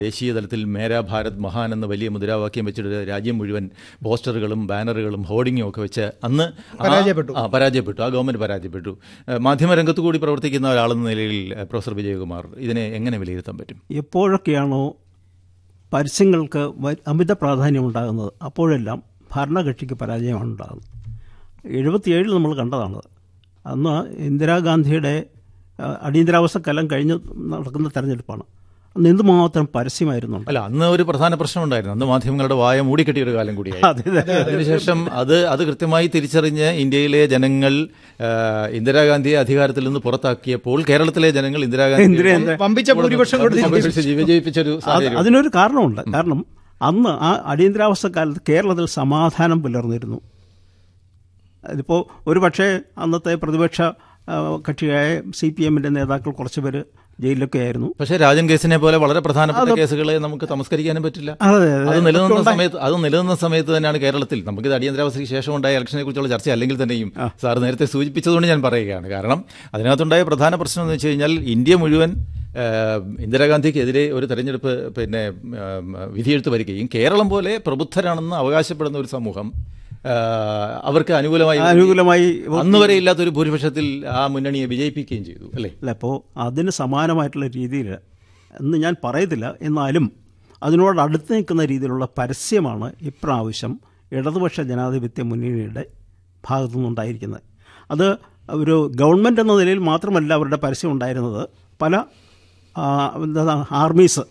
ദേശീയ തലത്തിൽ മേരാ ഭാരത് മഹാൻ എന്ന വലിയ മുദ്രാവാക്യം വെച്ചിട്ട് രാജ്യം മുഴുവൻ പോസ്റ്ററുകളും ബാനറുകളും ഹോർഡിങ്ങും ഒക്കെ വെച്ച് അന്ന് ആ- പരാജയപ്പെട്ടു. ആ പരാജയപ്പെട്ടു ആ ഗവൺമെന്റ് പരാജയപ്പെട്ടു ഏഹ് മാധ്യമരംഗത്ത് കൂടി പ്രവർത്തിക്കുന്ന ഒരാളെന്ന നിലയിൽ ഏഹ് പ്രൊഫസർ വിജയകുമാർ ഇതിനെ എങ്ങനെ വിലയിരുത്താൻ പറ്റും എപ്പോഴൊക്കെയാണോ പരസ്യങ്ങൾക്ക് വ- അമിത പ്രാധാന്യം ഉണ്ടാകുന്നത് അപ്പോഴെല്ലാം ഭരണകക്ഷിക്ക് പരാജയമാണ് ഉണ്ടാകുന്നത് എഴുപത്തിയേഴിൽ നമ്മൾ കണ്ടതാണ് അന്ന് ഇന്ദിരാഗാന്ധിയുടെ ആ, അടിയന്തരാവസ്ഥക്കാലം കഴിഞ്ഞ് നടക്കുന്ന തെരഞ്ഞെടുപ്പാണ് അന്ന് എന്തുമാത്രം പരസ്യമായിരുന്നുണ്ട് അല്ല അന്ന് ഒരു പ്രധാന പ്രശ്നം ഉണ്ടായിരുന്നു അന്ന് മാധ്യമങ്ങളുടെ വായ മൂടിക്കെട്ടിയ ഒരു കാലം കൂടിയായി അതെ അതെ അതിനുശേഷം അത് അത് കൃത്യമായി തിരിച്ചറിഞ്ഞ് ഇന്ത്യയിലെ ജനങ്ങൾ ഏഹ് ഇന്ദിരാഗാന്ധിയെ അധികാരത്തിൽ നിന്ന് പുറത്താക്കിയപ്പോൾ കേരളത്തിലെ ജനങ്ങൾ ഇന്ദിരാഗാന്ധി ഇന്ദിര- വമ്പിച്ച ഭൂരിപക്ഷം കൊണ്ട് വിജയിപ്പിച്ചൊരു അത് സാഹചര്യം അതിനൊരു കാരണമുണ്ട് കാരണം അന്ന് ആ അടിയന്തരാവസ്ഥ കാലത്ത് കേരളത്തിൽ സമാധാനം പുലർന്നിരുന്നു അതിപ്പോൾ ഒരു പക്ഷേ അന്നത്തെ പ്രതിപക്ഷ ആ, കക്ഷിയായ സി പി എമ്മിൻ്റെ നേതാക്കൾ കുറച്ച് പേര് ജയിലിലൊക്കെ ആയിരുന്നു പക്ഷേ രാജൻ കേസിനെ പോലെ വളരെ പ്രധാനപ്പെട്ട കേസുകളെ നമുക്ക് തമസ്കരിക്കാനും പറ്റില്ല അതെ അത് നിലനിന്ന സമയത്ത് അത് നിലനിന്ന സമയത്ത് തന്നെയാണ് കേരളത്തിൽ നമുക്ക് ഇത് അടിയന്തരാവസ്ഥയ്ക്ക് ശേഷം ഉണ്ടായ ഇലക്ഷനെ കുറിച്ചുള്ള ചർച്ച അല്ലെങ്കിൽ തന്നെയും സാർ നേരത്തെ സൂചിപ്പിച്ചതുകൊണ്ട് ഞാൻ പറയുകയാണ് കാരണം അതിനകത്തുണ്ടായ പ്രധാന പ്രശ്നം എന്ന് വെച്ച് കഴിഞ്ഞാൽ ഇന്ത്യ മുഴുവൻ ഏഹ്, ഇന്ദിരാഗാന്ധിക്കെതിരെ ഒരു തെരഞ്ഞെടുപ്പ് പിന്നെ ഏഹ്, വിധിയെഴുത്ത് വരികയും കേരളം പോലെ പ്രബുദ്ധരാണെന്ന് അവകാശപ്പെടുന്ന ഒരു സമൂഹം ഏഹ്, അവർക്ക് അനുകൂലമായി അനുകൂലമായി അന്ന് വരെ ഇല്ലാത്തൊരു ഭൂരിപക്ഷത്തിൽ ആ മുന്നണിയെ വിജയിപ്പിക്കുകയും ചെയ്തു അല്ലേ അല്ല അപ്പോൾ അതിന് സമാനമായിട്ടുള്ള രീതിയിൽ എന്ന് ഞാൻ പറയത്തില്ല എന്നാലും അതിനോട് അടുത്ത് നിൽക്കുന്ന രീതിയിലുള്ള പരസ്യമാണ് ഇപ്രാവശ്യം ഇടതുപക്ഷ ജനാധിപത്യ മുന്നണിയുടെ ഭാഗത്തു നിന്നുണ്ടായിരിക്കുന്നത് അത് ഒരു ഗവൺമെൻറ് എന്ന നിലയിൽ മാത്രമല്ല അവരുടെ പരസ്യം ഉണ്ടായിരുന്നത് പല ആ, എന്താ ആർമീസ്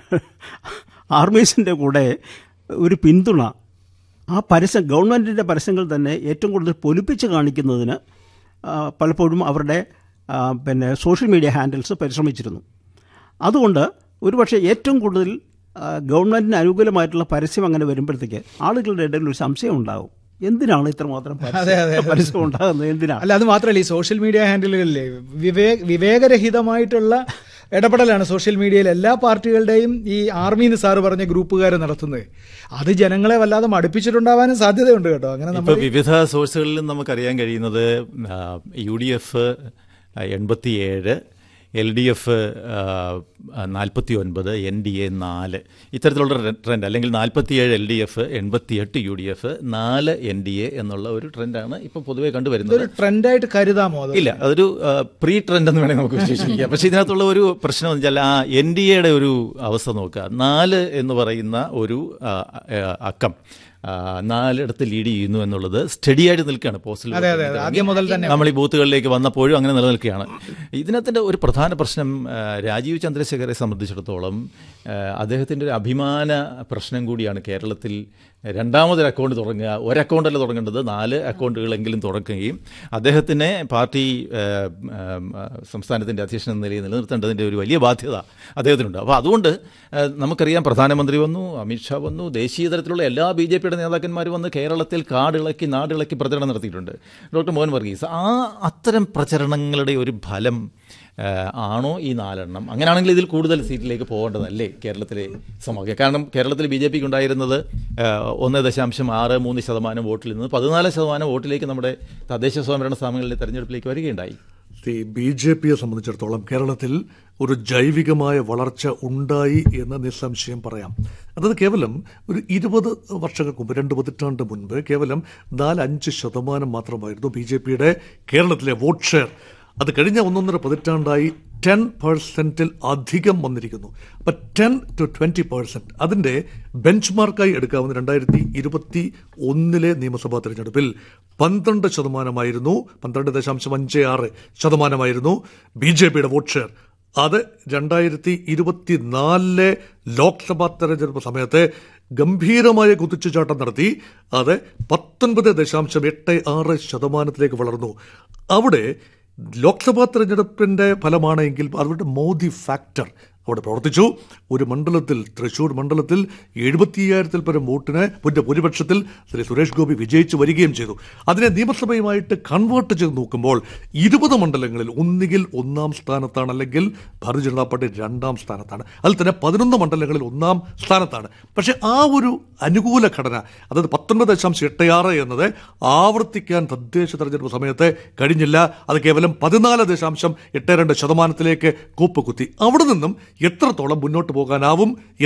ആർമീസിൻ്റെ കൂടെ ഒരു പിന്തുണ ആ പരസ്യം ഗവൺമെൻറ്റിൻ്റെ പരസ്യങ്ങൾ തന്നെ ഏറ്റവും കൂടുതൽ പൊലിപ്പിച്ച് കാണിക്കുന്നതിന് ആ, പലപ്പോഴും അവരുടെ ആ, പിന്നെ സോഷ്യൽ മീഡിയ ഹാൻഡിൽസ് പരിശ്രമിച്ചിരുന്നു അതുകൊണ്ട് ഒരുപക്ഷെ ഏറ്റവും കൂടുതൽ ആ, ഗവൺമെൻറ്റിന് അനുകൂലമായിട്ടുള്ള പരസ്യം അങ്ങനെ വരുമ്പോഴത്തേക്ക് ആളുകളുടെ ഇടയിൽ ഒരു സംശയം ഉണ്ടാകും എന്തിനാണ് ഇത്രമാത്രം പരസ്യം പരസ്യം ഉണ്ടാകുന്നത് എന്തിനാണ് അല്ല അത് മാത്രമല്ല ഈ സോഷ്യൽ മീഡിയ ഹാൻഡിലുകളിലെ വിവേ വിവേകരഹിതമായിട്ടുള്ള ഇടപെടലാണ് സോഷ്യൽ മീഡിയയിൽ എല്ലാ പാർട്ടികളുടെയും ഈ ആർമി എന്ന് സാറ് പറഞ്ഞ ഗ്രൂപ്പുകാർ നടത്തുന്നത് അത് ജനങ്ങളെ വല്ലാതെ മടുപ്പിച്ചിട്ടുണ്ടാവാനും സാധ്യതയുണ്ട് കേട്ടോ അങ്ങനെ ഇപ്പൊ നമ്മൾ വിവിധ സോഴ്സുകളിലും നമുക്കറിയാൻ കഴിയുന്നത് യു ഡി എഫ് എൺപത്തിയേഴ് എൽ ഡി എഫ് നാൽപ്പത്തി ഒൻപത് എൻ ഡി എ നാല് ഇത്തരത്തിലുള്ള റെ- ട്രെൻഡ് അല്ലെങ്കിൽ നാൽപ്പത്തിയേഴ് എൽ ഡി എഫ് എൺപത്തിയെട്ട് യു ഡി എഫ് നാല് എൻ ഡി എ എന്നുള്ള ഒരു ട്രെൻഡാണ് ഇപ്പം പൊതുവെ കണ്ടുവരുന്നത് ഇതൊരു ട്രെൻഡായിട്ട് കരുതാമോ അത് ഇല്ല അതൊരു പ്രീ ട്രെൻഡ് എന്ന് വേണമെങ്കിൽ നമുക്ക് വിശേഷിപ്പിക്കാം പക്ഷേ ഇതിനകത്തുള്ള ഒരു പ്രശ്നം എന്ന് വെച്ചാൽ ആ എൻ ഡി എയുടെ ഒരു അവസ്ഥ നോക്കുക നാല് എന്ന് പറയുന്ന ഒരു ആ, ആ, അക്കം ആ, നാലിടത്ത് ലീഡ് ചെയ്യുന്നു എന്നുള്ളത് സ്റ്റഡി ആയിട്ട് നിൽക്കുകയാണ് പോസ്റ്റൽ അതെ അതെ അതെ ആദ്യം മുതൽ തന്നെ നമ്മൾ ഈ ബൂത്തുകളിലേക്ക് വന്നപ്പോഴും അങ്ങനെ നിലനിൽക്കുകയാണ് ഇതിനകത്തിൻ്റെ ഒരു പ്രധാന പ്രശ്നം ആ, രാജീവ് ചന്ദ്രശേഖരെ സംബന്ധിച്ചിടത്തോളം ആ, അദ്ദേഹത്തിൻ്റെ ഒരു അഭിമാന പ്രശ്നം കൂടിയാണ് കേരളത്തിൽ രണ്ടാമതൊരു അക്കൗണ്ട് തുടങ്ങുക ഒരു അക്കൗണ്ടല്ല തുടങ്ങേണ്ടത് നാല് അക്കൗണ്ടുകളെങ്കിലും തുറക്കുകയും അദ്ദേഹത്തിനെ പാർട്ടി ആ, ആ, സംസ്ഥാനത്തിൻ്റെ അധ്യക്ഷൻ എന്ന നിലയിൽ നിലനിർത്തേണ്ടതിൻ്റെ ഒരു വലിയ ബാധ്യത അദ്ദേഹത്തിനുണ്ട് അപ്പോൾ അതുകൊണ്ട് ആ, നമുക്കറിയാം പ്രധാനമന്ത്രി വന്നു അമിത്ഷാ വന്നു ദേശീയ തലത്തിലുള്ള എല്ലാ ബി ജെ പിയുടെ നേതാക്കന്മാർ വന്ന് കേരളത്തിൽ കാടിളക്കി നാടിളക്കി പ്രചരണം നടത്തിയിട്ടുണ്ട് ഡോക്ടർ മോഹൻ വർഗീസ് ആ അത്തരം പ്രചരണങ്ങളുടെ ഒരു ഫലം ആ, ആണോ ഈ നാലെണ്ണം അങ്ങനെയാണെങ്കിൽ ഇതിൽ കൂടുതൽ സീറ്റിലേക്ക് പോകേണ്ടതല്ലേ കേരളത്തിലെ സമവാക്യം കാരണം കേരളത്തിൽ ബി ജെ പിക്ക് ഉണ്ടായിരുന്നത് ആ, ഒന്ന് ദശാംശം ആറ് മൂന്ന് ശതമാനം വോട്ടിൽ നിന്ന് പതിനാല് ശതമാനം വോട്ടിലേക്ക് നമ്മുടെ തദ്ദേശ സ്വയംഭരണ സ്ഥാപനങ്ങളിലെ തെരഞ്ഞെടുപ്പിലേക്ക് വരികയുണ്ടായി ഈ ബി ജെ പിയെ സംബന്ധിച്ചിടത്തോളം കേരളത്തിൽ ഒരു ജൈവികമായ വളർച്ച ഉണ്ടായി എന്ന് നിസ്സംശയം പറയാം അതായത് കേവലം ഒരു ഇരുപത് വർഷങ്ങൾക്ക് മുമ്പ് രണ്ട് പതിറ്റാണ്ട് മുൻപ് കേവലം നാല് അഞ്ച് ശതമാനം മാത്രമായിരുന്നു ബി ജെ പിയുടെ കേരളത്തിലെ വോട്ട് ഷെയർ അത് കഴിഞ്ഞ ഒന്നൊന്നര പതിറ്റാണ്ടായി ടെൻ പെർസെൻറ്റിൽ അധികം വന്നിരിക്കുന്നു അപ്പം ടെൻ ടു ട്വൻറ്റി പെർസെൻറ്റ് അതിൻ്റെ ബെഞ്ച് മാർക്കായി എടുക്കാവുന്ന രണ്ടായിരത്തി ഇരുപത്തി ഒന്നിലെ നിയമസഭാ തെരഞ്ഞെടുപ്പിൽ പന്ത്രണ്ട് ശതമാനമായിരുന്നു പന്ത്രണ്ട് ദശാംശം അഞ്ച് ആറ് ശതമാനമായിരുന്നു ബി ജെ പിയുടെ വോട്ട് ഷെയർ അത് രണ്ടായിരത്തി ഇരുപത്തിനാലിലെ ലോക്സഭാ തെരഞ്ഞെടുപ്പ് സമയത്ത് ഗംഭീരമായ കുതിച്ചുചാട്ടം നടത്തി അത് പത്തൊൻപത് ദശാംശം എട്ട് ആറ് ശതമാനത്തിലേക്ക് വളർന്നു അവിടെ ലോക്സഭാ തെരഞ്ഞെടുപ്പിന്റെ ഫലമാണ് എങ്കിൽ അവരുടെ മോദി ഫാക്ടർ അവിടെ പ്രവർത്തിച്ചു ഒരു മണ്ഡലത്തിൽ തൃശൂർ മണ്ഡലത്തിൽ എഴുപത്തിയ്യായിരത്തിൽ പരം വോട്ടിന് പുന്റെ ഭൂരിപക്ഷത്തിൽ ശ്രീ സുരേഷ് ഗോപി വിജയിച്ചു വരികയും ചെയ്തു അതിനെ നിയമസഭയുമായിട്ട് കൺവേർട്ട് ചെയ്ത് നോക്കുമ്പോൾ ഇരുപത് മണ്ഡലങ്ങളിൽ ഒന്നുകിൽ ഒന്നാം സ്ഥാനത്താണ് അല്ലെങ്കിൽ ഭാരതീയ ജനതാ പാർട്ടി രണ്ടാം സ്ഥാനത്താണ് അതിൽ തന്നെ പതിനൊന്ന് മണ്ഡലങ്ങളിൽ ഒന്നാം സ്ഥാനത്താണ് പക്ഷേ ആ ഒരു അനുകൂല ഘടന അതായത് പത്തൊൻപത് ദശാംശം എട്ട് ആറ് എന്നത് ആവർത്തിക്കാൻ തദ്ദേശ തെരഞ്ഞെടുപ്പ് സമയത്ത് കഴിഞ്ഞില്ല അത് കേവലം പതിനാല് ദശാംശം എട്ട് രണ്ട് ശതമാനത്തിലേക്ക് കൂപ്പുകുത്തി അവിടെ നിന്നും എത്രത്തോളം മുന്നോട്ട് പോകാനാവും